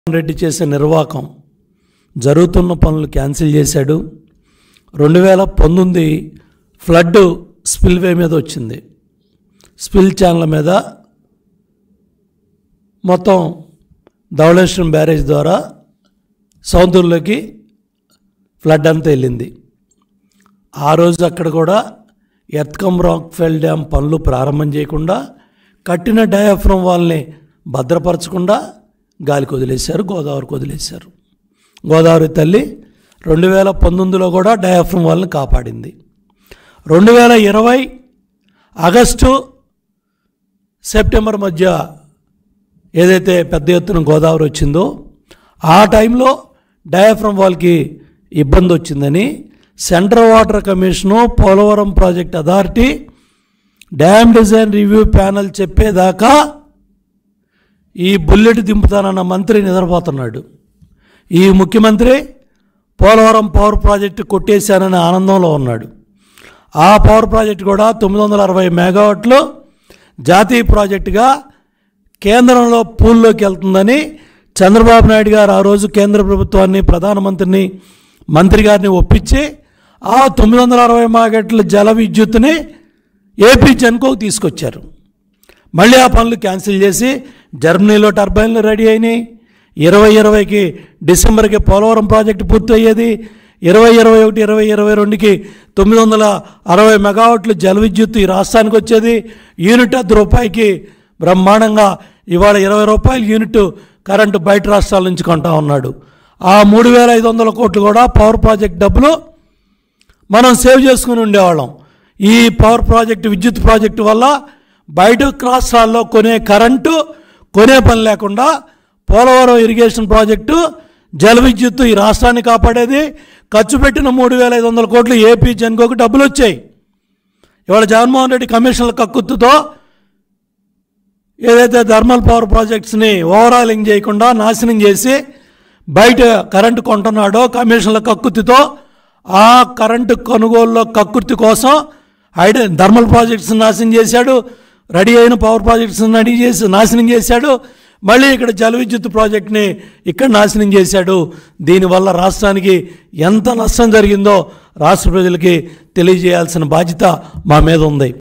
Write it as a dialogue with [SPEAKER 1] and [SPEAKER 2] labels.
[SPEAKER 1] రెడ్డి చేసే నిర్వాకం జరుగుతున్న పనులు క్యాన్సిల్ చేశాడు రెండు వేల పంతొమ్మిది ఫ్లడ్ స్పిల్వే మీద వచ్చింది స్పిల్ ఛానల్ మీద మొత్తం ధవళేశ్వరం బ్యారేజ్ ద్వారా సముద్రంలోకి ఫ్లడ్ అంతా వెళ్ళింది ఆ రోజు అక్కడ కూడా ఎర్త్కమ్ రాక్ఫెల్ డ్యామ్ పనులు ప్రారంభం చేయకుండా కట్టిన డయాఫ్రమ్ వాళ్ళని భద్రపరచకుండా గాలికి వదిలేశారు గోదావరికి వదిలేశారు గోదావరి తల్లి రెండు వేల పంతొమ్మిదిలో కూడా డయాఫ్రమ్ వాళ్ళని కాపాడింది రెండు వేల ఇరవై ఆగస్టు సెప్టెంబర్ మధ్య ఏదైతే పెద్ద ఎత్తున గోదావరి వచ్చిందో ఆ టైంలో డయాఫ్రమ్ వాళ్ళకి ఇబ్బంది వచ్చిందని central water commission Polavaram project authority dam design review panel చెప్పేదాకా ఈ బుల్లెట్ దింపుతానన్న మంత్రి నిద్రపోతున్నాడు ఈ ముఖ్యమంత్రి పోలవరం పవర్ ప్రాజెక్టు కొట్టేశానని ఆనందంలో ఉన్నాడు ఆ పవర్ ప్రాజెక్టు కూడా తొమ్మిది వందల అరవై మెగావాట్లు జాతీయ ప్రాజెక్టుగా కేంద్రంలో పూల్లోకి వెళ్తుందని చంద్రబాబు నాయుడు గారు ఆ రోజు కేంద్ర ప్రభుత్వాన్ని ప్రధానమంత్రిని మంత్రి గారిని ఒప్పించి ఆ తొమ్మిది వందల అరవై మెగావాట్ల జల విద్యుత్తుని ఏపీ జెన్కోకి తీసుకొచ్చారు మళ్ళీ ఆ పనులు క్యాన్సిల్ చేసి జర్మనీలో టర్బైన్లు రెడీ అయినాయి ఇరవై ఇరవైకి డిసెంబర్కి పోలవరం ప్రాజెక్టు పూర్తయ్యేది ఇరవై ఇరవై ఒకటి ఇరవై ఇరవై రెండుకి తొమ్మిది వందల అరవై మెగావాట్లు జల విద్యుత్ ఈ రాష్ట్రానికి వచ్చేది యూనిట్ అర్ధ రూపాయికి బ్రహ్మాండంగా ఇవాళ ఇరవై రూపాయల యూనిట్ కరెంటు బయట రాష్ట్రాల నుంచి కొంటా ఉన్నాడు ఆ మూడు వేల ఐదు వందల కోట్లు కూడా పవర్ ప్రాజెక్ట్ డబ్బులు మనం సేవ్ చేసుకుని ఉండేవాళ్ళం ఈ పవర్ ప్రాజెక్టు విద్యుత్ ప్రాజెక్టు వల్ల బయట రాష్ట్రాల్లో కొనే కరెంటు కొనే పని లేకుండా పోలవరం ఇరిగేషన్ ప్రాజెక్టు జల విద్యుత్తు ఈ రాష్ట్రాన్ని కాపాడేది ఖర్చు పెట్టిన మూడు వేల ఐదు వందల కోట్లు ఏపీ జన్కోకి డబ్బులు వచ్చాయి ఇవాళ జగన్మోహన్ రెడ్డి కమిషన్ల కక్కుత్తుతో ఏదైతే థర్మల్ పవర్ ప్రాజెక్ట్స్ని ఓవరాలింగ్ చేయకుండా నాశనం చేసి బయట కరెంటు కొంటున్నాడో కమిషన్ల కక్కుర్తితో ఆ కరెంటు కొనుగోలులో కక్కుర్తి కోసం హైడ్ర థర్మల్ ప్రాజెక్ట్స్ నాశనం చేశాడు రెడీ అయిన పవర్ ప్రాజెక్ట్స్ రెడీ చేసి నాశనం చేశాడు మళ్ళీ ఇక్కడ జల విద్యుత్ ప్రాజెక్ట్ని ఇక్కడ నాశనం చేశాడు దీనివల్ల రాష్ట్రానికి ఎంత నష్టం జరిగిందో రాష్ట్ర ప్రజలకి తెలియజేయాల్సిన బాధ్యత మా మీద ఉంది